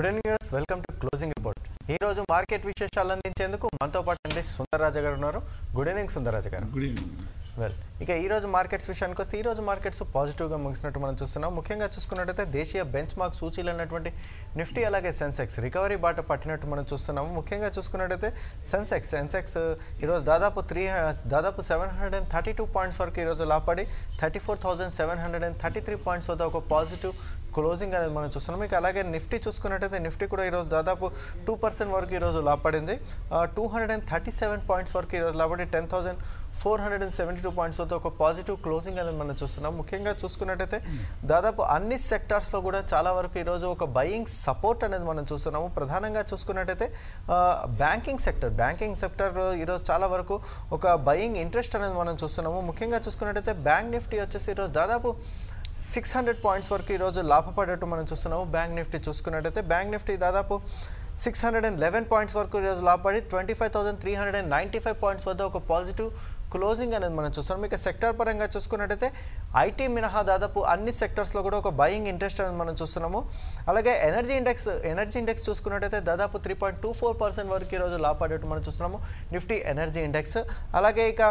good evening news welcome to closing report ఈ రోజు market విశేషాలు అందించేందుకు మనతో పాటు అండి సుందరరాజ గారు ఉన్నారు గుడ్ ఈవినింగ్ సుందరరాజ గారు గుడ్ ఈవినింగ్ వెల్ ఇక ఈ రోజు మార్కెట్స్ విషయానికి వస్తే ఈ రోజు మార్కెట్స్ పాజిటివ్గా ముగిసినట్టు మనం చూస్తున్నాం ముఖ్యంగా చూసుకున్నట్టయితే దేశీయ బెంచ్ మార్క్ సూచీలు అన్నటువంటి నిఫ్టీ అలాగే సెన్సెక్స్ రికవరీ బాట పట్టినట్టు మనం చూస్తున్నాము ముఖ్యంగా చూసుకున్నట్టయితే సెన్సెక్స్ సెన్సెక్స్ ఈరోజు దాదాపు త్రీ దాదాపు seven hundred and thirty two points వరకు ఈరోజు లాపడి thirty four thousand seven hundred and thirty three points వద్ద ఒక పాజిటివ్ క్లోజింగ్ అనేది మనం చూస్తున్నాం ఇక అలాగే నిఫ్టీ చూసుకున్నట్టయితే నిఫ్టీ కూడా ఈరోజు దాదాపు టూ పర్సెంట్ వరకు ఈరోజు లాపడింది two hundred and thirty seven points వరకు ఈరోజు లాపడి ten thousand four hundred and seventy two points వద్ద ఒక పాజిటివ్ క్లోజింగ్ అనేది మనం చూస్తున్నాం ముఖ్యంగా చూసుకున్నట్టయితే దాదాపు అన్ని సెక్టార్స్లో కూడా చాలా వరకు ఈరోజు ఒక బయింగ్ సపోర్ట్ అనేది మనం చూస్తున్నాము ప్రధానంగా చూసుకున్నట్టయితే బ్యాంకింగ్ సెక్టర్ బ్యాంకింగ్ సెక్టర్ ఈరోజు చాలా వరకు ఒక బయింగ్ ఇంట్రెస్ట్ అనేది మనం చూస్తున్నాము ముఖ్యంగా చూసుకున్నట్టయితే బ్యాంక్ నిఫ్టీ వచ్చేసి ఈరోజు దాదాపు సిక్స్ హండ్రెడ్ పాయింట్స్ వరకు ఈరోజు లాభపడేట్టు మనం చూస్తున్నాము బ్యాంక్ నిఫ్టీ చూసుకున్నట్టయితే బ్యాంక్ నిఫ్టీ దాదాపు six hundred and eleven points వరకు ఈరోజు లాభపడి twenty five thousand three hundred and ninety five points వద్ద ఒక పాజిటివ్ క్లోజింగ్ అనేది మనం చూస్తున్నాం ఇక సెక్టర్ పరంగా చూసుకున్నట్టయితే ఐటీ మినహా దాదాపు అన్ని సెక్టర్స్లో కూడా ఒక బయింగ్ ఇంట్రెస్ట్ అనేది మనం చూస్తున్నాము అలాగే ఎనర్జీ ఇండెక్స్ ఎనర్జీ ఇండెక్స్ చూసుకున్నట్టయితే దాదాపు three point two four percent వరకు ఈరోజు లాభపడేట్టు మనం చూస్తున్నాము నిఫ్టీ ఎనర్జీ ఇండెక్స్ అలాగే ఇక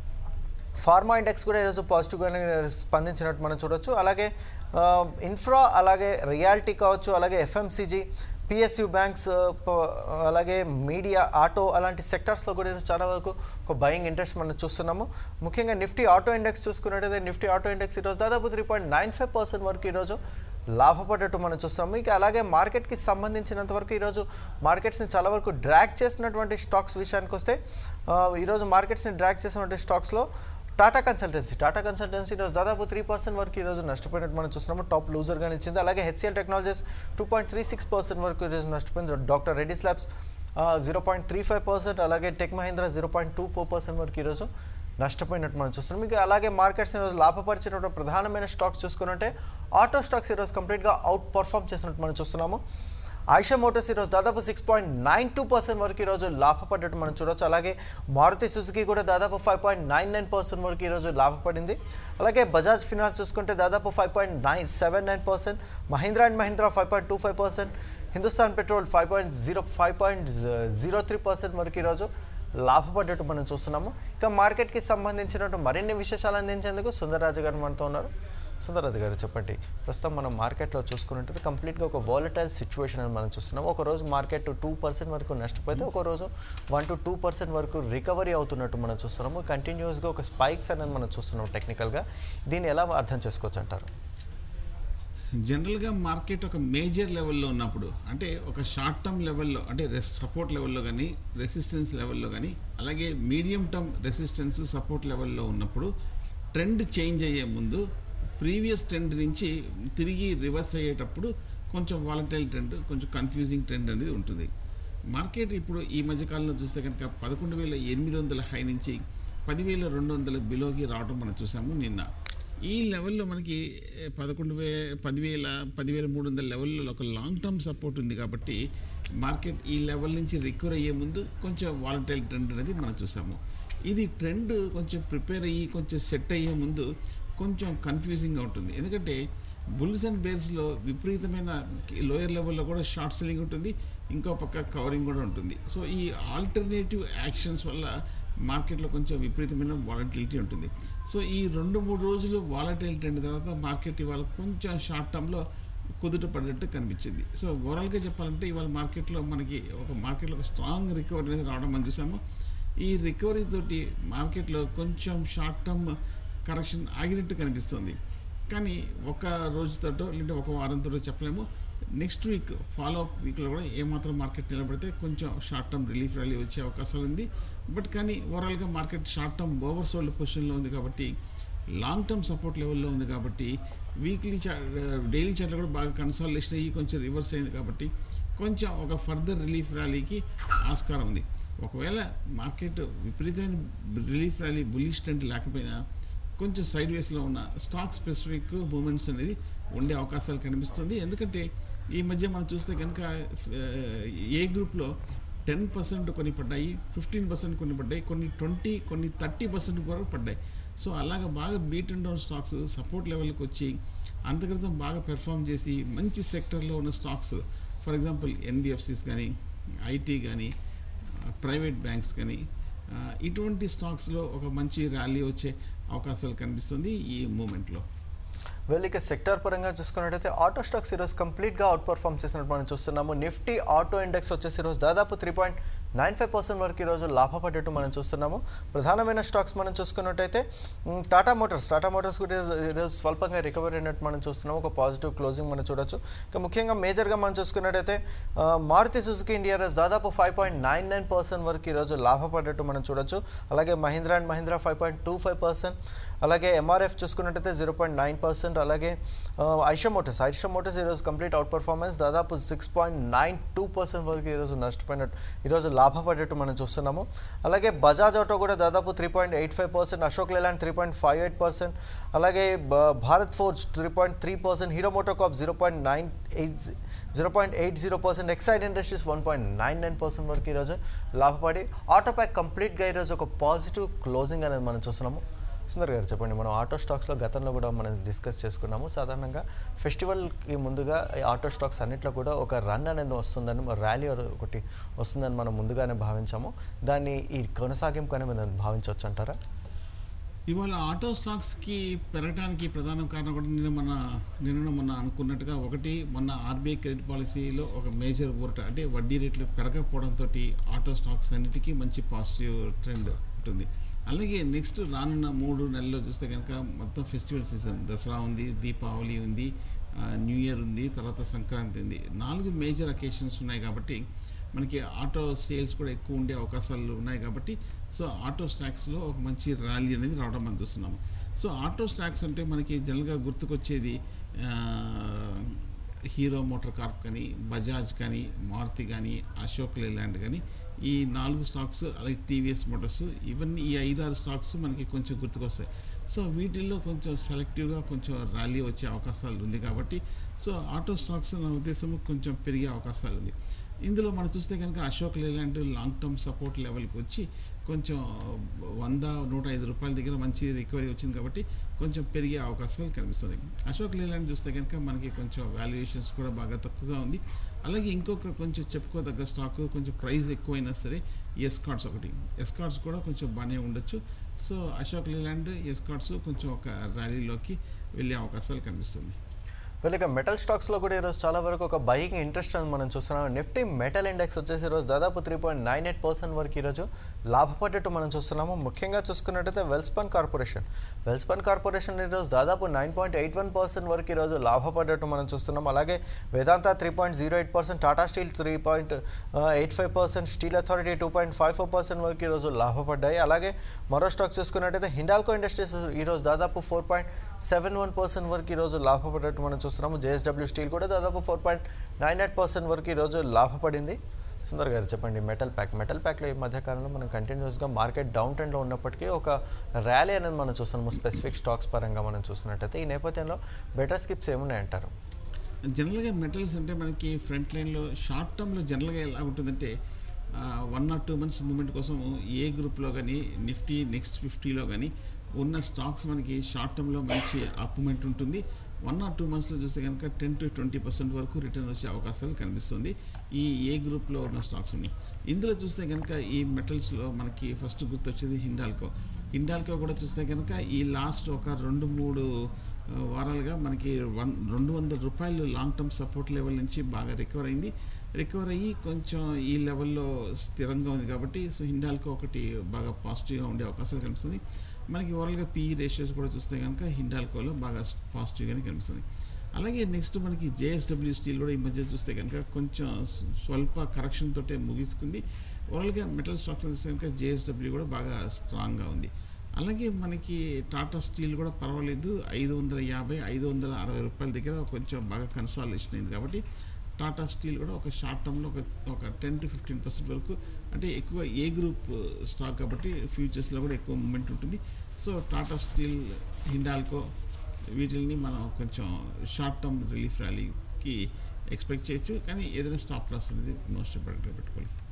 ఫార్మా ఇండెక్స్ కూడా ఈరోజు పాజిటివ్గానే స్పందించినట్టు మనం చూడొచ్చు అలాగే ఆ, ఇన్ఫ్రా అలాగే రియాలిటీ కావచ్చు అలాగే ఎఫ్ఎంసీజీ పిఎస్యు బ్యాంక్స్ ప- అలాగే మీడియా ఆటో అలాంటి సెక్టార్స్లో కూడా ఈరోజు చాలా వరకు ఒక బయింగ్ ఇంట్రెస్ట్ మనం చూస్తున్నాము ముఖ్యంగా నిఫ్టీ ఆటో ఇండెక్స్ చూసుకున్నట్టయితే నిఫ్టీ ఆటో ఇండెక్స్ ఈరోజు దాదాపు three point nine five percent వరకు ఈరోజు లాభపడ్డట్టు మనం చూస్తున్నాము ఇక అలాగే మార్కెట్కి సంబంధించినంత వరకు ఈరోజు మార్కెట్స్ని చాలా వరకు డ్రాగ్ చేసినటువంటి స్టాక్స్ విషయానికి వస్తే ఆ, ఈరోజు మార్కెట్స్ని డ్రాగ్ చేసినటువంటి స్టాక్స్లో టాటా కన్సల్టెన్సీ టాటా కన్సల్టెన్సీ ఈరోజు దాదాపు త్రీ పర్సెంట్ వరకు ఈరోజు నష్టపోయినట్టు మనం చూస్తున్నాము టాప్ లూజర్గా నిలిచింది అలాగే HCL technologies two point three six percent వరకు ఈరోజు నష్టపోయింది doctor Reddy's labs zero point three five percent అలాగే tech Mahindra zero point two four percent వరకు ఈరోజు నష్టపోయినట్టు మనం చూస్తున్నాం ఇక అలాగే మార్కెట్స్ ఈరోజు లాభపరిచినటువంటి ప్రధానమైన స్టాక్స్ చూసుకున్నట్టే ఆటో స్టాక్స్ ఈరోజు కంప్లీట్గా అవుట్ పర్ఫామ్ చేసినట్టు మనం చూస్తున్నాము ఆయిషా మోటార్స్ ఈరోజు దాదాపు six point nine two percent వరకు ఈరోజు లాభపడ్డట్టు మనం చూడొచ్చు అలాగే మారుతి సుజుకి కూడా దాదాపు five point nine nine percent వరకు ఈరోజు లాభపడింది అలాగే బజాజ్ ఫినాన్స్ చూసుకుంటే దాదాపు five point nine seven nine percent Mahindra and Mahindra five point two five percent Hindustan petrol five point zero five point zero three percent వరకు ఈరోజు లాభపడ్డట్టు మనం చూస్తున్నాము ఇక మార్కెట్కి సంబంధించినట్టు మరిన్ని విశేషాలు అందించేందుకు సుందరరాజు గారు మనతో ఉన్నారు సుందరరాజు గారు చెప్పండి ప్రస్తుతం మనం మార్కెట్లో చూసుకున్నట్టు కంప్లీట్గా ఒక వాలటైల్ సిచ్యువేషన్ అని మనం చూస్తున్నాం ఒక రోజు మార్కెట్ టూ పర్సెంట్ వరకు నష్టపోతే ఒక రోజు వన్ టు టూ పర్సెంట్ వరకు రికవరీ అవుతున్నట్టు మనం చూస్తున్నాము కంటిన్యూస్గా ఒక స్పైక్స్ అనేది మనం చూస్తున్నాం టెక్నికల్గా దీన్ని ఎలా అర్థం చేసుకోవచ్చు అంటారు జనరల్గా మార్కెట్ ఒక మేజర్ లెవెల్లో ఉన్నప్పుడు అంటే ఒక షార్ట్ టర్మ్ లెవెల్లో అంటే సపోర్ట్ లెవెల్లో కానీ రెసిస్టెన్స్ లెవెల్లో కానీ అలాగే మీడియం టర్మ్ రెసిస్టెన్స్ సపోర్ట్ లెవెల్లో ఉన్నప్పుడు ట్రెండ్ చేంజ్ అయ్యే ముందు ప్రీవియస్ ట్రెండ్ నుంచి తిరిగి రివర్స్ అయ్యేటప్పుడు కొంచెం వాలటైల్ ట్రెండ్ కొంచెం కన్ఫ్యూజింగ్ ట్రెండ్ అనేది ఉంటుంది మార్కెట్ ఇప్పుడు ఈ మధ్యకాలంలో చూస్తే కనుక పదకొండు వేల ఎనిమిది వందల హై నుంచి పదివేల రెండు వందల బిలోకి రావడం మనం చూసాము నిన్న ఈ లెవెల్లో మనకి ఏ, పదకొండు వే పదివేల పదివేల మూడు వందల లెవెల్లో ఒక లాంగ్ టర్మ్ సపోర్ట్ ఉంది కాబట్టి మార్కెట్ ఈ లెవెల్ నుంచి రికవర్ అయ్యే ముందు కొంచెం వాలటైల్ ట్రెండ్ అనేది మనం చూసాము ఇది ట్రెండ్ కొంచెం ప్రిపేర్ అయ్యి కొంచెం సెట్ అయ్యే ముందు కొంచెం కన్ఫ్యూజింగ్గా ఉంటుంది ఎందుకంటే బుల్స్ అండ్ బేర్స్లో విపరీతమైన లోయర్ లెవెల్లో కూడా షార్ట్ సెల్లింగ్ ఉంటుంది ఇంకో పక్క కవరింగ్ కూడా ఉంటుంది సో ఈ ఆల్టర్నేటివ్ యాక్షన్స్ వల్ల మార్కెట్లో కొంచెం విపరీతమైన వాలటిలిటీ ఉంటుంది సో ఈ రెండు మూడు రోజులు వాలటైల్ ట్రెండ్ తర్వాత మార్కెట్ ఇవాళ కొంచెం షార్ట్ టర్మ్లో కుదుట పడ్డట్టు కనిపించింది సో ఓవరాల్గా చెప్పాలంటే ఇవాళ మార్కెట్లో మనకి ఒక మార్కెట్లో ఒక స్ట్రాంగ్ రికవరీ అనేది రావడం మనం చూసాము ఈ రికవరీ తోటి మార్కెట్లో కొంచెం షార్ట్ టర్మ్ కరెక్షన్ ఆగినట్టు కనిపిస్తుంది కానీ ఒక రోజుతోటో లేదంటే ఒక వారంతో చెప్పలేము నెక్స్ట్ వీక్ ఫాలో అప్ వీక్లో కూడా ఏమాత్రం మార్కెట్ నిలబడితే కొంచెం షార్ట్ టర్మ్ రిలీఫ్ ర్యాలీ వచ్చే అవకాశాలు ఉంది బట్ కానీ ఓవరాల్గా market short term over sold పొజిషన్లో ఉంది కాబట్టి లాంగ్ టర్మ్ సపోర్ట్ లెవెల్లో ఉంది కాబట్టి వీక్లీ చార్ట్ డైలీ చార్ట్లో కూడా బాగా కన్సాలిడేషన్ అయ్యి కొంచెం రివర్స్ అయింది కాబట్టి కొంచెం ఒక ఫర్దర్ రిలీఫ్ ర్యాలీకి ఆస్కారం ఉంది ఒకవేళ మార్కెట్ విపరీతమైన రిలీఫ్ ర్యాలీ బుల్లిష్ ట్రెండ్ లేకపోయినా కొంచెం సైడ్ వేస్లో ఉన్న స్టాక్ స్పెసిఫిక్ మూమెంట్స్ అనేది ఉండే అవకాశాలు కనిపిస్తుంది ఎందుకంటే ఈ మధ్య మనం చూస్తే కనుక ఏ గ్రూప్లో టెన్ పర్సెంట్ కొన్ని పడ్డాయి ఫిఫ్టీన్ పర్సెంట్ కొన్ని పడ్డాయి కొన్ని ట్వంటీ కొన్ని థర్టీ పర్సెంట్ వరకు పడ్డాయి సో అలాగ బాగా beaten down stocks support లెవెల్కి వచ్చి అంతక్రితం బాగా పెర్ఫామ్ చేసి మంచి సెక్టర్లో ఉన్న స్టాక్స్ ఫర్ ఎగ్జాంపుల్ ఎన్బిఎఫ్సిస్ కానీ ఐటీ కానీ ప్రైవేట్ బ్యాంక్స్ కానీ ఆ, ఇటువంటి స్టాక్స్లో ఒక మంచి ర్యాలీ వచ్చే అవకాశాలు కనిపిస్తుంది ఈ మూమెంట్లో వెల్ ఇక సెక్టర్ పరంగా చూసుకున్నట్టయితే ఆటో స్టాక్స్ ఈరోజు కంప్లీట్గా అవుట్ పర్ఫామ్ చేసినట్టు మనం చూస్తున్నాము నిఫ్టీ ఆటో ఇండెక్స్ వచ్చేసి ఈరోజు దాదాపు three point nine five percent వరకు ఈరోజు లాభపడ్డట్టు మనం చూస్తున్నాము ప్రధానమైన స్టాక్స్ మనం చూసుకున్నట్టయితే మ్, టాటా మోటార్స్ టాటా మోటార్స్ కూడా ఈరోజు- ఈరోజు స్వల్పంగా రికవరీ అయినట్టు మనం చూస్తున్నాము ఒక పాజిటివ్ క్లోజింగ్ మనం చూడొచ్చు ఇక ముఖ్యంగా మేజర్గా మనం చూసుకున్నట్టయితే ఆ, మారుతి సుజుకి ఇండియా ఈరోజు దాదాపు five point nine nine percent వరకు ఈరోజు లాభపడ్డట్టు మనం చూడొచ్చు అలాగే Mahindra and Mahindra five point two five percent అలాగే ఎంఆర్ఎఫ్ చూసుకున్నట్టయితే జీరో పాయింట్ నైన్ పర్సెంట్ అలాగే ఐషా మోటార్స్ ఐషా మోటార్స్ ఈరోజు కంప్లీట్ అవుట్ పర్ఫార్మెన్స్ దాదాపు six point nine two percent వరకు ఈరోజు నష్టపోయినట్టు ఈరోజు లాభపడ్డట్టు మనం చూస్తున్నాము అలాగే బజాజ్ ఆటో కూడా దాదాపు three point eight five percent Ashok Leyland three point five eight percent అలాగే బ- Bharat forge three point three percent Hero MotoCorp zero point nine eight zero point eight zero percent Exide industries one point nine nine percent వరకు ఈరోజు లాభపడి auto pack కంప్లీట్గా ఈరోజు ఒక positive closing అనేది మనం చూస్తున్నాము సుందర్ గారు చెప్పండి మనం ఆటో స్టాక్స్లో గతంలో కూడా మనం డిస్కస్ చేసుకున్నాము సాధారణంగా ఫెస్టివల్కి ముందుగా ఈ ఆటో స్టాక్స్ అన్నిట్లో కూడా ఒక రన్ అనేది వస్తుందని ర్యాలీ ఒకటి వస్తుందని మనం ముందుగానే భావించాము దాన్ని ఈ కొనసాగింపుగానే మనం భావించవచ్చు అంటారా ఇవాళ ఆటో స్టాక్స్కి పెరగడానికి ప్రధాన కారణం కూడా నిన్న మన నిన్న మొన్న అనుకున్నట్టుగా ఒకటి మొన్న ఆర్బీఐ క్రెడిట్ పాలసీలో ఒక మేజర్ ఊరట అంటే వడ్డీ రేట్లు పెరగకపోవడంతో ఆటో స్టాక్స్ అన్నిటికీ మంచి పాజిటివ్ ట్రెండ్ ఉంటుంది అలాగే నెక్స్ట్ రానున్న మూడు నెలల్లో చూస్తే కనుక మొత్తం ఫెస్టివల్ సీజన్ దసరా ఉంది దీపావళి ఉంది ఆ, న్యూ ఇయర్ ఉంది తర్వాత సంక్రాంతి ఉంది నాలుగు మేజర్ అకేషన్స్ ఉన్నాయి కాబట్టి మనకి ఆటో సేల్స్ కూడా ఎక్కువ ఉండే అవకాశాలు ఉన్నాయి కాబట్టి సో ఆటో స్టాక్స్లో ఒక మంచి ర్యాలీ అనేది రావడం మనం చూస్తున్నాము సో ఆటో స్టాక్స్ అంటే మనకి జనరల్గా గుర్తుకొచ్చేది ఆ, హీరో మోటార్ కార్ప్ కానీ బజాజ్ కానీ మారుతి కానీ అశోక్ లేలాండ్ కానీ ఈ నాలుగు స్టాక్స్ అలాగే టీవీఎస్ మోటార్స్ ఇవన్నీ ఈ ఐదారు స్టాక్స్ మనకి కొంచెం గుర్తుకొస్తాయి సో వీటిల్లో కొంచెం సెలెక్టివ్గా కొంచెం ర్యాలీ వచ్చే అవకాశాలు ఉంది కాబట్టి సో ఆటో స్టాక్స్ నా ఉద్దేశం కొంచెం పెరిగే అవకాశాలు ఉంది ఇందులో మనం చూస్తే కనుక Ashok Leyland long term support లెవెల్కి వచ్చి కొంచెం వంద నూట ఐదు రూపాయల దగ్గర మంచి రికవరీ వచ్చింది కాబట్టి కొంచెం పెరిగే అవకాశాలు కనిపిస్తుంది అశోక్ లేలాండ్ చూస్తే కనుక మనకి కొంచెం వాల్యుయేషన్స్ కూడా బాగా తక్కువగా ఉంది అలాగే ఇంకొక కొంచెం చెప్పుకోదగ్గ స్టాక్ కొంచెం ప్రైస్ ఎక్కువైనా సరే ఎస్కార్డ్స్ ఒకటి ఎస్కార్డ్స్ కూడా కొంచెం బాగానే ఉండొచ్చు సో అశోక్ లేలాండ్ ఎస్కార్డ్స్ కొంచెం ఒక ర్యాలీలోకి వెళ్ళే అవకాశాలు కనిపిస్తుంది వీళ్ళ ఇక మెటల్ స్టాక్స్లో కూడా ఈరోజు చాలా వరకు ఒక బయింగ్ ఇంట్రెస్ట్ అని మనం చూస్తున్నాం నిఫ్టీ మెటల్ ఇండెక్స్ వచ్చేసి ఈరోజు దాదాపు three point nine eight percent వరకు ఈరోజు లాభపడ్డట్టు మనం చూస్తున్నాము ముఖ్యంగా చూసుకున్నట్టయితే వెల్స్పన్ కార్పొరేషన్ వెల్స్పన్ కార్పొరేషన్ ఈరోజు దాదాపు nine point eight one percent వరకు ఈరోజు లాభపడ్డట్టు మనం చూస్తున్నాం అలాగే Vedanta three point zero eight percent Tata steel three point eight five percent steel authority two point five four percent వరకు ఈరోజు లాభపడ్డాయి అలాగే మరో స్టాక్ చూసుకున్నట్టయితే హిండాల్కో ఇండస్ట్రీస్ ఈరోజు దాదాపు four point seven one percent వరకు ఈరోజు లాభపడ్డట్టు మనం చూస్తున్నాము జేఎస్డబ్ల్యూ స్టీల్ కూడా దాదాపు four point nine eight percent వరకు ఈరోజు లాభపడింది సుందర్ గారు చెప్పండి మెటల్ ప్యాక్ మెటల్ ప్యాక్లో ఈ మధ్య కాలంలో మనం కంటిన్యూస్గా మార్కెట్ డౌన్ ట్రెండ్లో ఉన్నప్పటికీ ఒక ర్యాలీ అనేది మనం చూస్తున్నాము స్పెసిఫిక్ స్టాక్స్ పరంగా మనం చూసినట్టయితే ఈ నేపథ్యంలో బెటర్ స్కిప్స్ ఏమున్నాయంటారు జనరల్గా మెటల్స్ అంటే మనకి ఫ్రంట్ లైన్లో షార్ట్ టర్మ్లో జనరల్గా ఎలా ఉంటుందంటే one or two months movement కోసం ఏ గ్రూప్లో కానీ నిఫ్టీ నెక్స్ట్ ఫిఫ్టీలో కానీ ఉన్న స్టాక్స్ మనకి షార్ట్ టర్మ్లో మంచి అప్ మూమెంట్ ఉంటుంది వన్ ఆర్ టూ మంత్స్లో చూస్తే కనుక టెన్ టు ట్వంటీ పర్సెంట్ వరకు రిటర్న్ వచ్చే అవకాశాలు కనిపిస్తుంది ఈ ఏ గ్రూప్లో ఉన్న స్టాక్స్ ఉన్నాయి ఇందులో చూస్తే కనుక ఈ మెటల్స్లో మనకి ఫస్ట్ గుర్తొచ్చేది హిండాల్కో హిండాల్కో కూడా చూస్తే కనుక ఈ లాస్ట్ ఒక రెండు మూడు ఆ, వారాలుగా మనకి వన్ రెండు వందల రూపాయలు లాంగ్ టర్మ్ సపోర్ట్ లెవెల్ నుంచి బాగా రికవర్ అయింది రికవర్ అయ్యి కొంచెం ఈ లెవెల్లో స్థిరంగా ఉంది కాబట్టి సో హిండాల్కో ఒకటి బాగా పాజిటివ్గా ఉండే అవకాశాలు కనిపిస్తుంది మనకి ఓవరాల్గా పీఈ రేషియోస్ కూడా చూస్తే కనుక హిండాల్కోలో బాగా పాజిటివ్గానే కనిపిస్తుంది అలాగే నెక్స్ట్ మనకి జేఎస్డబ్ల్యూ స్టీల్ కూడా ఈ మధ్య చూస్తే కనుక కొంచెం స్వల్ప కరెక్షన్ తోటే ముగిసుకుంది ఓవరాల్గా మెటల్ స్టాక్స్ చూస్తే కనుక జేఎస్డబ్ల్యూ కూడా బాగా స్ట్రాంగ్గా ఉంది అలాగే మనకి టాటా స్టీల్ కూడా పర్వాలేదు ఐదు వందల యాభై ఐదు వందల అరవై రూపాయల దగ్గర కొంచెం బాగా కన్సాలేషన్ అయింది కాబట్టి టాటా స్టీల్ కూడా ఒక షార్ట్ టర్మ్లో ఒక ఒక టెన్ టు ఫిఫ్టీన్ పర్సెంట్ వరకు అంటే ఎక్కువ ఏ గ్రూప్ స్టాక్ కాబట్టి ఫ్యూచర్స్లో కూడా ఎక్కువ మూమెంట్ ఉంటుంది సో టాటా స్టీల్ హిండాల్కో వీటిని మనం కొంచెం షార్ట్ టర్మ్ రిలీఫ్ ర్యాలీకి ఎక్స్పెక్ట్ చేయొచ్చు కానీ ఏదైనా స్టాప్ లాస్ అనేది మోస్ట్ ఇంపార్టెంట్గా పెట్టుకోవాలి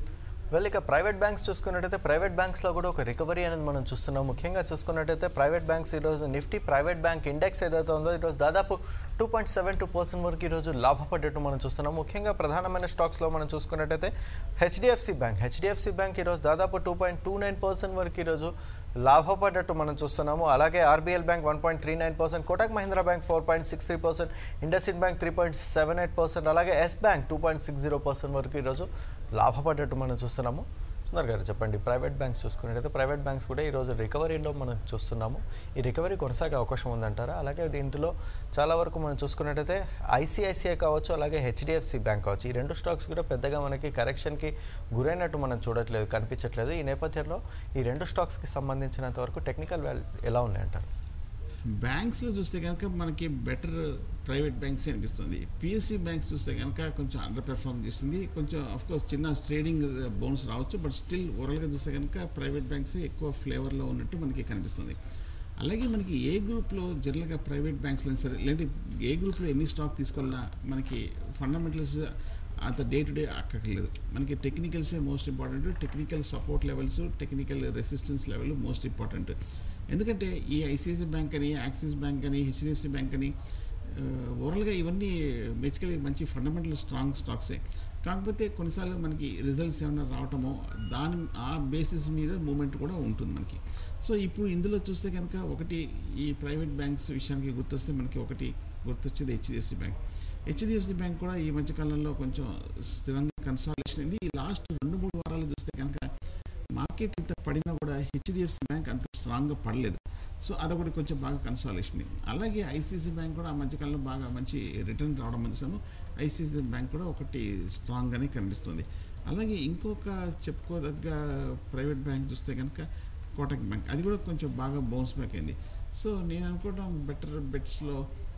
వెల్ ఇక ప్రైవేట్ బ్యాంక్స్ చూసుకున్నట్టయితే ప్రైవేట్ బ్యాంక్స్లో కూడా ఒక రికవరీ అనేది మనం చూస్తున్నాం ముఖ్యంగా చూసుకున్నట్టయితే ప్రైవేట్ బ్యాంక్స్ ఈరోజు నిఫ్టీ ప్రైవేట్ బ్యాంక్ ఇండెక్స్ ఏదైతే ఉందో ఈరోజు దాదాపు two point seven two percent వరకు ఈరోజు లాభపడ్డట్టు మనం చూస్తున్నాం ముఖ్యంగా ప్రధానమైన స్టాక్స్లో మనం చూసుకున్నట్టయితే హెచ్డిఎఫ్సి బ్యాంక్ హెచ్డిఎఫ్సి బ్యాంక్ ఈరోజు దాదాపు two point two nine percent వరకు ఈరోజు లాభపడ్డట్టు మనం చూస్తున్నాము అలాగే RBL bank one point three nine percent Kotak Mahindra bank four point six three percent IndusInd bank three point seven eight percent అలాగే Yes bank two point six zero percent వరకు ఈరోజు లాభపడ్డట్టు మనం చూస్తున్నాము సుందర్ గారు చెప్పండి ప్రైవేట్ బ్యాంక్స్ చూసుకున్నట్టయితే ప్రైవేట్ బ్యాంక్స్ కూడా ఈరోజు రికవరీలో మనం చూస్తున్నాము ఈ రికవరీ కొనసాగే అవకాశం ఉందంటారా అలాగే దీంట్లో చాలా వరకు మనం చూసుకున్నట్టయితే ఐసిఐసిఐ కావచ్చు అలాగే హెచ్డిఎఫ్సి బ్యాంక్ కావచ్చు ఈ రెండు స్టాక్స్ కూడా పెద్దగా మనకి కరెక్షన్కి గురైనట్టు మనం చూడట్లేదు కనిపించట్లేదు ఈ నేపథ్యంలో ఈ రెండు స్టాక్స్కి సంబంధించినంత వరకు టెక్నికల్ వాల్యూ ఎలా ఉన్నాయంటారు బ్యాంక్స్లో చూస్తే కనుక మనకి బెటర్ ప్రైవేట్ బ్యాంక్స్ అనిపిస్తుంది పిఎస్సి బ్యాంక్స్ చూస్తే కనుక కొంచెం అండర్ పెర్ఫార్మ్ చేస్తుంది కొంచెం కోర్స్ చిన్న ట్రేడింగ్ బౌన్స్ రావచ్చు బట్ స్టిల్ ఓవరాల్గా చూస్తే కనుక ప్రైవేట్ బ్యాంక్స్ ఎక్కువ ఫ్లేవర్లో ఉన్నట్టు మనకి కనిపిస్తుంది అలాగే మనకి ఏ గ్రూప్లో జనరల్గా ప్రైవేట్ బ్యాంక్స్లో సరే లేదంటే ఏ గ్రూప్లో ఎన్ని స్టాక్ తీసుకోవాలన్నా మనకి ఫండమెంటల్స్ అంత డే టు డే అక్కర్లేదు మనకి టెక్నికల్సే most important technical support levels technical resistance level most important ఎందుకంటే ఈ ఐసిఐసి బ్యాంక్ అని యాక్సిస్ బ్యాంక్ అని హెచ్డిఎఫ్సి బ్యాంక్ అని ఓవరాల్గా ఇవన్నీ బేసికలీ మంచి ఫండమెంటల్ స్ట్రాంగ్ స్టాక్సే కాకపోతే కొన్నిసార్లు మనకి రిజల్ట్స్ ఏమైనా రావటమో దాని ఆ బేసిస్ మీద మూమెంట్ కూడా ఉంటుంది మనకి సో ఇప్పుడు ఇందులో చూస్తే కనుక ఒకటి ఈ ప్రైవేట్ బ్యాంక్స్ విషయానికి గుర్తొస్తే మనకి ఒకటి గుర్తొచ్చేది హెచ్డిఎఫ్సి బ్యాంక్ హెచ్డిఎఫ్సి బ్యాంక్ కూడా ఈ మధ్యకాలంలో కొంచెం స్థిరంగా కన్సాలేషన్ అయింది ఈ లాస్ట్ రెండు మూడు వారాలు చూస్తే కనుక మార్కెట్ ఇంత పడినా కూడా హెచ్డిఎఫ్సి బ్యాంక్ అంత స్ట్రాంగ్గా పడలేదు సో అదొకటి కొంచెం బాగా కన్సాలేషన్ అలాగే ఐసీసీ బ్యాంక్ కూడా ఆ మధ్యకాలంలో బాగా మంచి రిటర్న్ రావడం చూసాము ఐసీసీ బ్యాంక్ కూడా ఒకటి స్ట్రాంగ్గానే కనిపిస్తుంది అలాగే ఇంకొక చెప్పుకోదగ్గ ప్రైవేట్ బ్యాంక్ చూస్తే కనుక కోటక్ బ్యాంక్ అది కూడా కొంచెం బాగా బౌన్స్ బ్యాక్ అయింది సో నేను అనుకోవడం బెటర్ బెట్స్లో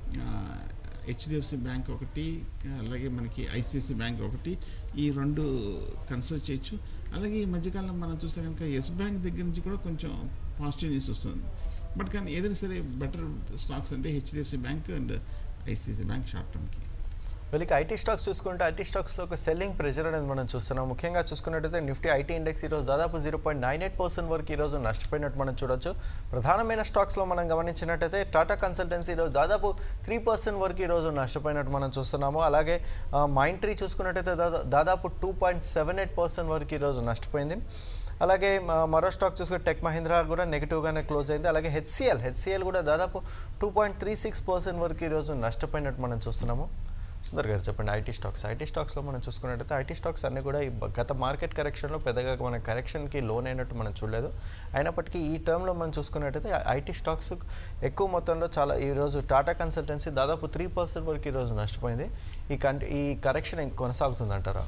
హెచ్డిఎఫ్సి బ్యాంక్ ఒకటి అలాగే మనకి ఐసిఐసి బ్యాంక్ ఒకటి ఈ రెండు కన్సల్ట్ చేయొచ్చు అలాగే ఈ మధ్యకాలం మనం చూస్తే కనుక ఎస్ బ్యాంక్ దగ్గర నుంచి కూడా కొంచెం పాజిటివ్ న్యూస్ వస్తుంది బట్ కానీ ఏదైనా సరే బెటర్ స్టాక్స్ అంటే HDFC bank and ICICI bank short టర్మ్కి వీళ్ళకి ఐటీ స్టాక్స్ చూసుకుంటే ఐటీ స్టాక్స్లో ఒక సెల్లింగ్ ప్రెషర్ అనేది మనం చూస్తున్నాం ముఖ్యంగా చూసుకున్నట్టయితే నిఫ్టీ ఐటీ ఇండెక్స్ ఈరోజు దాదాపు zero point nine eight percent వరకు ఈరోజు నష్టపోయినట్టు మనం చూడొచ్చు ప్రధానమైన స్టాక్స్లో మనం గమనించినట్టయితే టాటా కన్సల్టెన్సీ ఈరోజు దాదాపు త్రీ పర్సెంట్ వరకు ఈరోజు నష్టపోయినట్టు మనం చూస్తున్నాము అలాగే మైండ్ ట్రీ చూసుకున్నట్టయితే దాదా- దాదాపు two point seven eight percent వరకు ఈరోజు నష్టపోయింది అలాగే మ- మరో స్టాక్ చూసుకుంటే టెక్ మహీంద్రా కూడా నెగిటివ్గానే క్లోజ్ అయింది అలాగే హెచ్సిఎల్ హెచ్సిఎల్ కూడా దాదాపు two point three six percent వరకు ఈరోజు నష్టపోయినట్టు మనం చూస్తున్నాము సుందర్ గారు చెప్పండి ఐటీ స్టాక్స్ ఐటీ స్టాక్స్లో మనం చూసుకున్నట్టయితే ఐటీ స్టాక్స్ అన్నీ కూడా ఈ బ- గత మార్కెట్ కరెక్షన్లో పెద్దగా మన కరెక్షన్కి లోన్ అయినట్టు మనం చూడలేదు అయినప్పటికీ ఈ టర్మ్లో మనం చూసుకున్నట్టయితే ఐటీ స్టాక్స్ ఎక్కువ మొత్తంలో చాలా ఈరోజు టాటా కన్సల్టెన్సీ దాదాపు త్రీ పర్సెంట్ వరకు ఈరోజు నష్టపోయింది ఈ కన్ ఈ కరెక్షన్ కొనసాగుతుందంటారా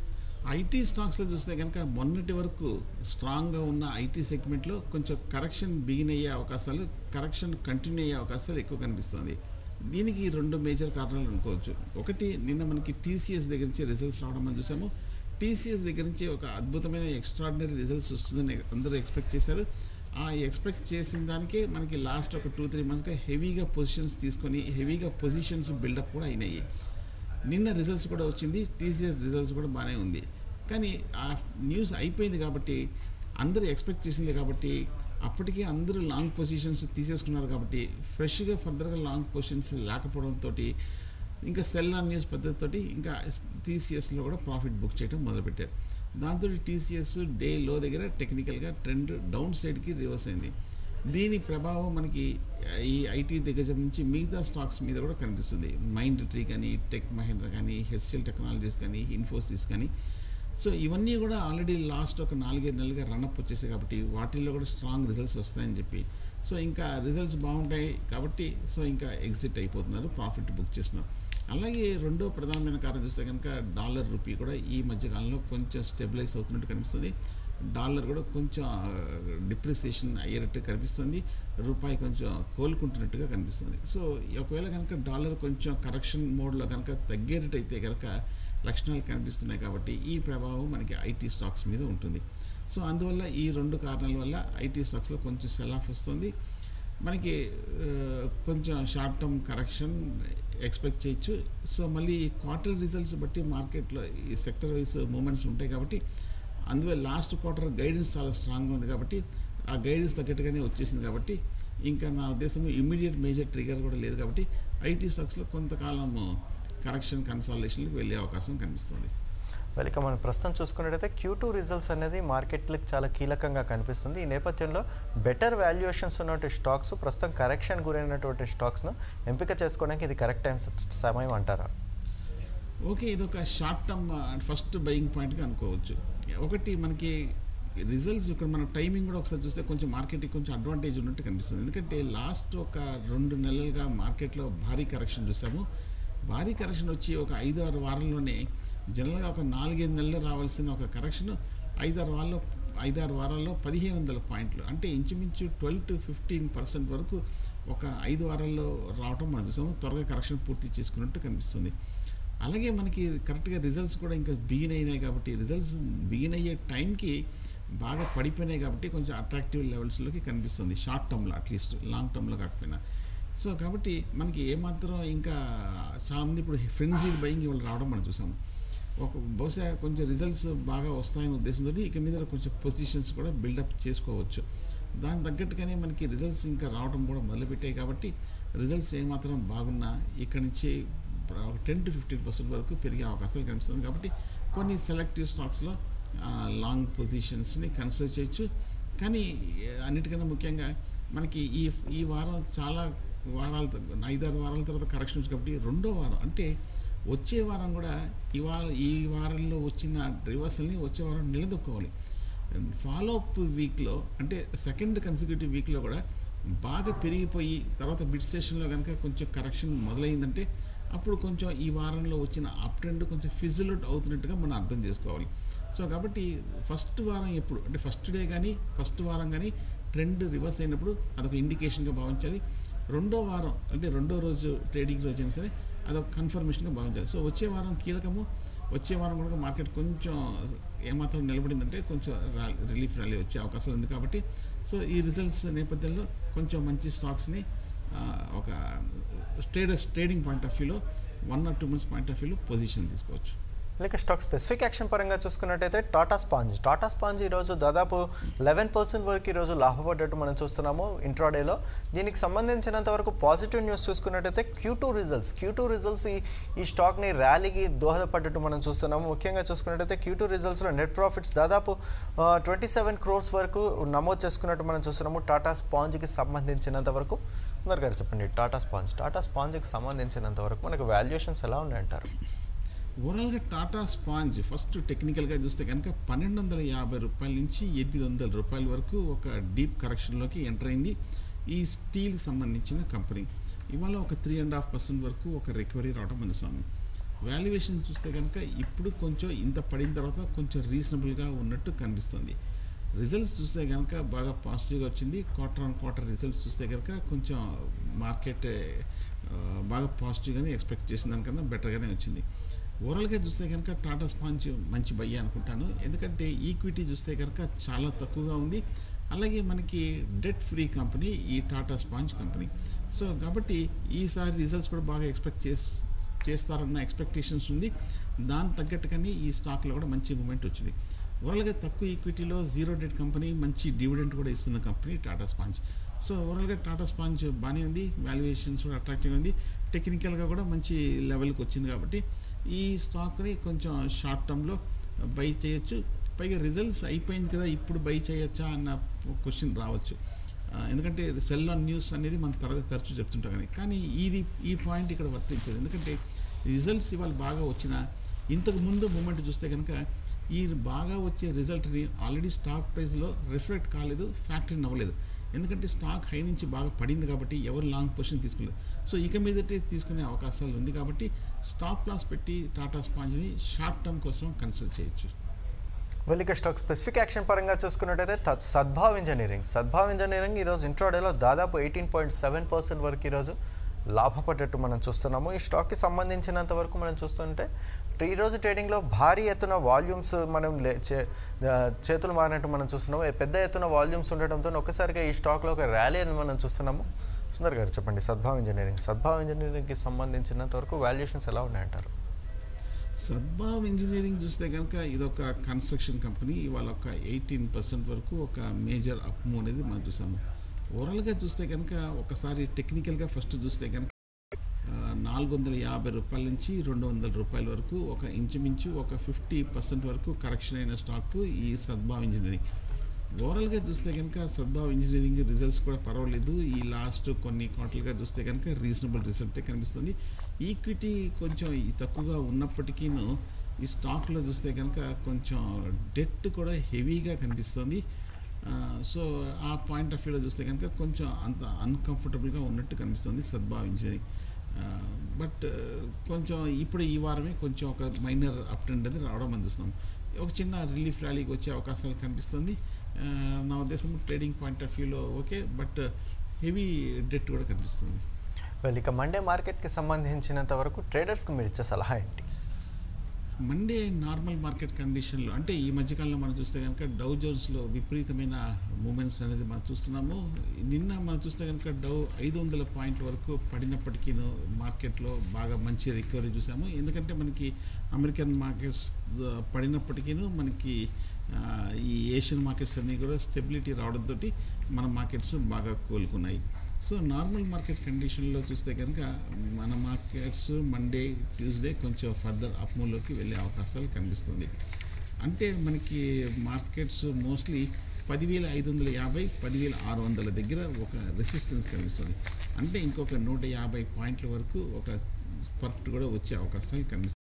ఐటీ స్టాక్స్లో చూస్తే కనుక మొన్నటి వరకు స్ట్రాంగ్గా ఉన్న ఐటీ సెగ్మెంట్లో కొంచెం కరెక్షన్ బిగిన్ అయ్యే అవకాశాలు కరెక్షన్ కంటిన్యూ అయ్యే అవకాశాలు ఎక్కువ కనిపిస్తుంది దీనికి రెండు మేజర్ కారణాలు అనుకోవచ్చు ఒకటి నిన్న మనకి టీసీఎస్ దగ్గర నుంచి రిజల్ట్స్ రావడం మనం చూసాము టీసీఎస్ దగ్గర నుంచి ఒక అద్భుతమైన ఎక్స్ట్రాడినరీ రిజల్ట్స్ వస్తుందని అందరూ ఎక్స్పెక్ట్ చేశారు ఆ ఎక్స్పెక్ట్ చేసిన దానికే మనకి లాస్ట్ ఒక టూ త్రీ మంత్స్గా హెవీగా పొజిషన్స్ తీసుకొని హెవీగా పొజిషన్స్ బిల్డప్ కూడా అయినాయి నిన్న రిజల్ట్స్ కూడా వచ్చింది టీసీఎస్ రిజల్ట్స్ కూడా బాగానే ఉంది కానీ ఆ న్యూస్ అయిపోయింది కాబట్టి అందరూ ఎక్స్పెక్ట్ చేసింది కాబట్టి అప్పటికే అందరూ లాంగ్ పొజిషన్స్ తీసేసుకున్నారు కాబట్టి ఫ్రెష్గా ఫర్దర్గా లాంగ్ పొజిషన్స్ లేకపోవడంతో ఇంకా సెల్ ఆన్ న్యూస్ పద్ధతితోటి ఇంకా టీసీఎస్లో కూడా ప్రాఫిట్ బుక్ చేయడం మొదలుపెట్టారు దాంతో టీసీఎస్ డే లో దగ్గర టెక్నికల్గా ట్రెండ్ డౌన్ సైడ్కి రివర్స్ అయింది దీని ప్రభావం మనకి ఈ ఐటీ దిగ్గజం నుంచి మిగతా స్టాక్స్ మీద కూడా కనిపిస్తుంది మైండ్ ట్రీ కానీ టెక్ మహేంద్ర కానీ హెచ్ఎల్ టెక్నాలజీస్ కానీ ఇన్ఫోసిస్ కానీ సో ఇవన్నీ కూడా ఆల్రెడీ లాస్ట్ ఒక నాలుగైదు నెలలుగా రన్అప్ వచ్చేసాయి కాబట్టి వాటిల్లో కూడా స్ట్రాంగ్ రిజల్ట్స్ వస్తాయని చెప్పి సో ఇంకా రిజల్ట్స్ బాగుంటాయి కాబట్టి సో ఇంకా ఎగ్జిట్ అయిపోతున్నారు ప్రాఫిట్ బుక్ చేస్తున్నారు అలాగే రెండో ప్రధానమైన కారణం చూస్తే కనుక డాలర్ రూపీ కూడా ఈ మధ్యకాలంలో కొంచెం స్టెబిలైజ్ అవుతున్నట్టు కనిపిస్తుంది డాలర్ కూడా కొంచెం డిప్రిసియేషన్ అయ్యేటట్టు కనిపిస్తుంది రూపాయి కొంచెం కోలుకుంటున్నట్టుగా కనిపిస్తుంది సో ఒకవేళ కనుక డాలర్ కొంచెం కరెక్షన్ మోడ్లో కనుక తగ్గేటట్టయితే కనుక లక్షణాలు కనిపిస్తున్నాయి కాబట్టి ఈ ప్రభావం మనకి ఐటీ స్టాక్స్ మీద ఉంటుంది సో అందువల్ల ఈ రెండు కారణాల వల్ల ఐటీ స్టాక్స్లో కొంచెం సెల్ ఆఫ్ వస్తుంది మనకి ఆ, కొంచెం షార్ట్ టర్మ్ కరెక్షన్ ఎక్స్పెక్ట్ చేయొచ్చు సో మళ్ళీ ఈ క్వార్టర్ రిజల్ట్స్ బట్టి మార్కెట్లో ఈ సెక్టర్ వైజ్ మూమెంట్స్ ఉంటాయి కాబట్టి అందువల్ల లాస్ట్ క్వార్టర్ గైడెన్స్ చాలా స్ట్రాంగ్గా ఉంది కాబట్టి ఆ గైడెన్స్ తగ్గట్టుగానే వచ్చేసింది కాబట్టి ఇంకా నా ఉద్దేశం ఇమ్మీడియట్ మేజర్ ట్రిగర్ కూడా లేదు కాబట్టి ఐటీ స్టాక్స్లో కొంతకాలం కరెక్షన్ కన్సాలేషన్కి వెళ్ళే అవకాశం కనిపిస్తుంది వెల్ ఇక మనం ప్రస్తుతం చూసుకున్నట్టయితే క్యూ టూ రిజల్ట్స్ అనేది మార్కెట్లకు చాలా కీలకంగా కనిపిస్తుంది ఈ నేపథ్యంలో బెటర్ వాల్యుయేషన్స్ ఉన్నటువంటి స్టాక్స్ ప్రస్తుతం కరెక్షన్ గురైనటువంటి స్టాక్స్ను ఎంపిక చేసుకోవడానికి ఇది కరెక్ట్ టైం సమయం అంటారా ఓకే ఇది ఒక షార్ట్ టర్మ్ ఫస్ట్ బయింగ్ పాయింట్గా అనుకోవచ్చు ఒకటి మనకి రిజల్ట్స్ ఇక్కడ మన టైమింగ్ కూడా ఒకసారి చూస్తే కొంచెం మార్కెట్కి కొంచెం అడ్వాంటేజ్ ఉన్నట్టు కనిపిస్తుంది ఎందుకంటే లాస్ట్ ఒక రెండు నెలలుగా మార్కెట్లో భారీ కరెక్షన్ చూసాము భారీ కరెక్షన్ వచ్చి ఒక ఐదు ఆరు వారాల్లోనే జనరల్గా ఒక నాలుగైదు నెలలు రావాల్సిన ఒక కరెక్షన్ ఐదారు వారాల్లో ఐదారు వారాల్లో పదిహేను వందల పాయింట్లు అంటే ఇంచుమించు ట్వెల్వ్ టు ఫిఫ్టీన్ పర్సెంట్ వరకు ఒక ఐదు వారాల్లో రావటం మనం చూసాము త్వరగా కరెక్షన్ పూర్తి చేసుకున్నట్టు కనిపిస్తుంది అలాగే మనకి కరెక్ట్గా రిజల్ట్స్ కూడా ఇంకా బిగిన్ అయినాయి కాబట్టి రిజల్ట్స్ బిగిన్ అయ్యే టైంకి బాగా పడిపోయినాయి కాబట్టి కొంచెం అట్రాక్టివ్ లెవెల్స్లోకి కనిపిస్తుంది షార్ట్ టర్మ్లో అట్లీస్ట్ లాంగ్ టర్మ్లో కాకపోయినా సో కాబట్టి మనకి ఏమాత్రం ఇంకా చాలామంది ఇప్పుడు ఫ్రెండ్సీ బయింగ్ ఇవాళ రావడం మనం చూసాము ఒక బహుశా కొంచెం రిజల్ట్స్ బాగా వస్తాయనే ఉద్దేశంతో ఇక మీద కొంచెం పొజిషన్స్ కూడా బిల్డప్ చేసుకోవచ్చు దాని తగ్గట్టుగానే మనకి రిజల్ట్స్ ఇంకా రావడం కూడా మొదలుపెట్టాయి కాబట్టి రిజల్ట్స్ ఏమాత్రం బాగున్నా ఇక్కడి నుంచి టెన్ టు ఫిఫ్టీన్ పర్సెంట్ వరకు పెరిగే అవకాశాలు కనిపిస్తుంది కాబట్టి కొన్ని సెలెక్టివ్ స్టాక్స్లో లాంగ్ పొజిషన్స్ని కన్సిడర్ చేయొచ్చు కానీ అన్నిటికన్నా ముఖ్యంగా మనకి ఈ ఈ వారం చాలా వారాల త- ఐదారు వారాల తర్వాత కరెక్షన్స్ కాబట్టి రెండో వారం అంటే వచ్చే వారం కూడా ఈ వారం ఈ వారంలో వచ్చిన రివర్సల్ని వచ్చే వారం నిలదొక్కోవాలి ఫాలో అప్ వీక్లో అంటే సెకండ్ కన్సిక్యూటివ్ వీక్లో కూడా బాగా పెరిగిపోయి తర్వాత మిడ్ స్టేషన్లో కనుక కొంచెం కరెక్షన్ మొదలైందంటే అప్పుడు కొంచెం ఈ వారంలో వచ్చిన అప్ ట్రెండ్ కొంచెం ఫిజిల్ అవుట్ అవుతున్నట్టుగా మనం అర్థం చేసుకోవాలి సో కాబట్టి ఫస్ట్ వారం ఎప్పుడు అంటే ఫస్ట్ డే కానీ ఫస్ట్ వారం కానీ ట్రెండ్ రివర్స్ అయినప్పుడు అదొక ఇండికేషన్గా భావించాలి రెండో వారం అంటే రెండో రోజు ట్రేడింగ్ రోజు అయినా సరే అదొక కన్ఫర్మేషన్గా భావించాలి సో వచ్చే వారం కీలకము వచ్చే వారం కూడా మార్కెట్ కొంచెం ఏమాత్రం నిలబడిందంటే కొంచెం రా- రిలీఫ్ ర్యాలీ వచ్చే అవకాశం ఉంది కాబట్టి సో ఈ రిజల్ట్స్ నేపథ్యంలో కొంచెం మంచి స్టాక్స్ని ఆ, ఒక స్టేటస్ ట్రేడింగ్ పాయింట్ ఆఫ్ వ్యూలో one or two months point of వ్యూలో పొజిషన్ తీసుకోవచ్చు లేక స్టాక్ స్పెసిఫిక్ యాక్షన్ పరంగా చూసుకున్నట్టయితే టాటా స్పాంజ్ టాటా స్పాంజ్ ఈరోజు దాదాపు లెవెన్ పర్సెంట్ వరకు ఈరోజు లాభపడ్డట్టు మనం చూస్తున్నాము ఇంట్రాడేలో దీనికి సంబంధించినంత వరకు పాజిటివ్ న్యూస్ చూసుకున్నట్టయితే Q two results Q two results ఈ ఈ స్టాక్ని ర్యాలీకి దోహదపడ్డట్టు మనం చూస్తున్నాము ముఖ్యంగా చూసుకున్నట్టయితే క్యూ టూ రిజల్ట్స్లో నెట్ ప్రాఫిట్స్ దాదాపు ట్వంటీ సెవెన్ క్రోర్స్ వరకు నమోదు చేసుకున్నట్టు మనం చూస్తున్నాము టాటా స్పాంజ్కి సంబంధించినంత వరకు సుందర్ గారు చెప్పండి టాటా స్పాంజ్ టాటా స్పాంజ్కి సంబంధించినంత వరకు మనకు వాల్యుయేషన్స్ ఎలా ఉన్నాయంటారు ఓవరాల్గా టాటా స్పాంజ్ ఫస్ట్ టెక్నికల్గా చూస్తే కనుక పన్నెండు వందల యాభై రూపాయల నుంచి ఎనిమిది వందల రూపాయల వరకు ఒక డీప్ కరెక్షన్లోకి ఎంటర్ అయింది ఈ స్టీల్ సంబంధించిన కంపెనీ ఇవాళ ఒక త్రీ అండ్ హాఫ్ పర్సెంట్ వరకు ఒక రికవరీ రావడం అందుసాము వాల్యుయేషన్ చూస్తే కనుక ఇప్పుడు కొంచెం ఇంత పడిన తర్వాత కొంచెం రీజనబుల్గా ఉన్నట్టు కనిపిస్తుంది రిజల్ట్స్ చూస్తే కనుక బాగా పాజిటివ్గా వచ్చింది క్వార్టర్ ఆన్ క్వార్టర్ రిజల్ట్స్ చూస్తే కనుక కొంచెం మార్కెట్ ఆ, బాగా పాజిటివ్గానే ఎక్స్పెక్ట్ చేసిన దానికన్నా బెటర్గానే వచ్చింది ఓవరాల్గా చూస్తే కనుక టాటా స్పాంజ్ మంచి బయ్య అనుకుంటాను ఎందుకంటే ఈక్విటీ చూస్తే కనుక చాలా తక్కువగా ఉంది అలాగే మనకి డెట్ ఫ్రీ కంపెనీ ఈ టాటా స్పాంజ్ కంపెనీ సో కాబట్టి ఈసారి రిజల్ట్స్ కూడా బాగా ఎక్స్పెక్ట్ చేస్ చేస్తారన్న ఎక్స్పెక్టేషన్స్ ఉంది దాని తగ్గట్టుగానే ఈ స్టాక్లో కూడా మంచి మూమెంట్ వచ్చింది ఓవరాల్గా తక్కువ ఈక్విటీలో జీరో డెట్ కంపెనీ మంచి డివిడెంట్ కూడా ఇస్తున్న కంపెనీ టాటా స్పాంజ్ సో ఓవరాల్గా టాటా స్పాంజ్ బాగానే ఉంది వాల్యుయేషన్స్ కూడా అట్రాక్టివ్ ఉంది టెక్నికల్గా కూడా మంచి లెవెల్కి వచ్చింది కాబట్టి ఈ స్టాక్ని కొంచెం షార్ట్ టర్మ్లో బై చేయొచ్చు పైగా రిజల్ట్స్ అయిపోయింది కదా ఇప్పుడు బై చేయొచ్చా అన్న క్వశ్చన్ రావచ్చు ఆ, ఎందుకంటే సెల్ ఆన్ న్యూస్ అనేది మనం తరగతి తరచూ చెప్తుంటాం కానీ కానీ ఇది ఈ పాయింట్ ఇక్కడ వర్తించదు ఎందుకంటే రిజల్ట్స్ ఇవాళ బాగా వచ్చిన ఇంతకు ముందు మూమెంట్ చూస్తే కనుక ఈ బాగా వచ్చే రిజల్ట్ని ఆల్రెడీ స్టాక్ ప్రైస్లో రిఫ్లెక్ట్ కాలేదు ఫ్యాక్టరీ అవ్వలేదు ఎందుకంటే స్టాక్ హై నుంచి బాగా పడింది కాబట్టి ఎవరు లాంగ్ పొజిషన్ తీసుకోలేదు సో ఇక మీదటే తీసుకునే అవకాశాలు ఉంది కాబట్టి స్టాప్ లాస్ పెట్టి టాటా స్పాంజ్ని షార్ట్ టర్మ్ కోసం కన్సిడర్ చేయొచ్చు వెల్లిక స్టాక్ స్పెసిఫిక్ యాక్షన్ పరంగా చూసుకున్నట్టయితే త- సద్భావ్ ఇంజనీరింగ్ సద్భావ్ ఇంజనీరింగ్ ఈరోజు ఇంట్రాడేలో దాదాపు ఎయిటీన్ పాయింట్ సెవెన్ పర్సెంట్ వరకు ఈరోజు లాభపడ్డట్టు మనం చూస్తున్నాము ఈ స్టాక్కి సంబంధించినంత వరకు మనం చూస్తుంటే ఈరోజు ట్రేడింగ్లో భారీ ఎత్తున వాల్యూమ్స్ మనం లే- చే- ఆ, చేతులు మారినట్టు మనం చూస్తున్నాము ఏ పెద్ద ఎత్తున వాల్యూమ్స్ ఉండటంతో ఒక్కసారిగా ఈ స్టాక్లో ఒక ర్యాలీ అని మనం చూస్తున్నాము సుందర్ గారు చెప్పండి సద్భావ్ ఇంజనీరింగ్ సద్భావ్ ఇంజనీరింగ్కి సంబంధించినంత వరకు వాల్యుయేషన్స్ ఎలా ఉన్నాయంటారు సద్భావ్ ఇంజనీరింగ్ చూస్తే కనుక ఇదొక కన్స్ట్రక్షన్ కంపెనీ ఇవాళ ఒక ఎయిటీన్ పర్సెంట్ వరకు ఒక మేజర్ అప్ మూవ్ అనేది మనం చూసాము ఓవరాల్గా చూస్తే కనుక ఒకసారి టెక్నికల్గా ఫస్ట్ చూస్తే కనుక నాలుగు వందల యాభై రూపాయల నుంచి రెండు వందల రూపాయల వరకు ఒక ఇంచుమించు ఒక ఫిఫ్టీ పర్సెంట్ వరకు కరెక్షన్ అయిన స్టాక్ ఈ సద్భావ్ ఇంజనీరింగ్ ఓవరాల్గా చూస్తే కనుక సద్భావ్ ఇంజనీరింగ్ రిజల్ట్స్ కూడా పర్వాలేదు ఈ లాస్ట్ కొన్ని క్వార్టర్గా చూస్తే కనుక రీజనబుల్ రిజల్టే కనిపిస్తుంది ఈక్విటీ కొంచెం ఈ తక్కువగా ఉన్నప్పటికీను ఈ స్టాక్లో చూస్తే కనుక కొంచెం డెట్ కూడా హెవీగా కనిపిస్తుంది ఆ, సో ఆ పాయింట్ ఆఫ్ వ్యూలో చూస్తే కనుక కొంచెం అంత అన్కంఫర్టబుల్గా ఉన్నట్టు కనిపిస్తుంది సద్భావ్ ఇంజనీరింగ్ బట్ కొంచెం ఇప్పుడు ఈ వారమే కొంచెం ఒక మైనర్ అప్ ట్రెండ్ అనేది రావడం మనం చూస్తున్నాం ఒక చిన్న రిలీఫ్ ర్యాలీకి వచ్చే అవకాశాలు కనిపిస్తుంది ఆ, నా ఉద్దేశం ట్రేడింగ్ పాయింట్ ఆఫ్ వ్యూలో ఓకే బట్ హెవీ డెట్ కూడా కనిపిస్తుంది వెల్ ఇక మండే మార్కెట్కి సంబంధించినంత వరకు ట్రేడర్స్కి మీరు ఇచ్చే సలహా ఏంటి మండే నార్మల్ మార్కెట్ కండిషన్లో అంటే ఈ మధ్యకాలంలో మనం చూస్తే కనుక డౌ జోన్స్లో విపరీతమైన మూమెంట్స్ అనేది మనం చూస్తున్నాము నిన్న మనం చూస్తే కనుక డౌ ఐదు వందల పాయింట్ల వరకు పడినప్పటికీ మార్కెట్లో బాగా మంచి రికవరీ చూసాము ఎందుకంటే మనకి అమెరికన్ మార్కెట్స్ ఆ, పడినప్పటికీ మనకి ఆ, ఈ ఏషియన్ మార్కెట్స్ అన్నీ కూడా స్టెబిలిటీ రావడంతో మన మార్కెట్స్ బాగా కోలుకున్నాయి సో నార్మల్ మార్కెట్ కండిషన్లో చూస్తే కనుక మన మార్కెట్స్ మండే ట్యూస్డే కొంచెం ఫర్దర్ అప్మూల్లోకి వెళ్ళే అవకాశాలు కనిపిస్తుంది అంటే మనకి మార్కెట్స్ మోస్ట్లీ పదివేల ఐదు వందల యాభై పదివేల ఆరు వందల దగ్గర ఒక రెసిస్టెన్స్ కనిపిస్తుంది అంటే ఇంకొక నూట యాభై పాయింట్ల వరకు ఒక పర్ట్ కూడా వచ్చే అవకాశాలు కనిపిస్తుంది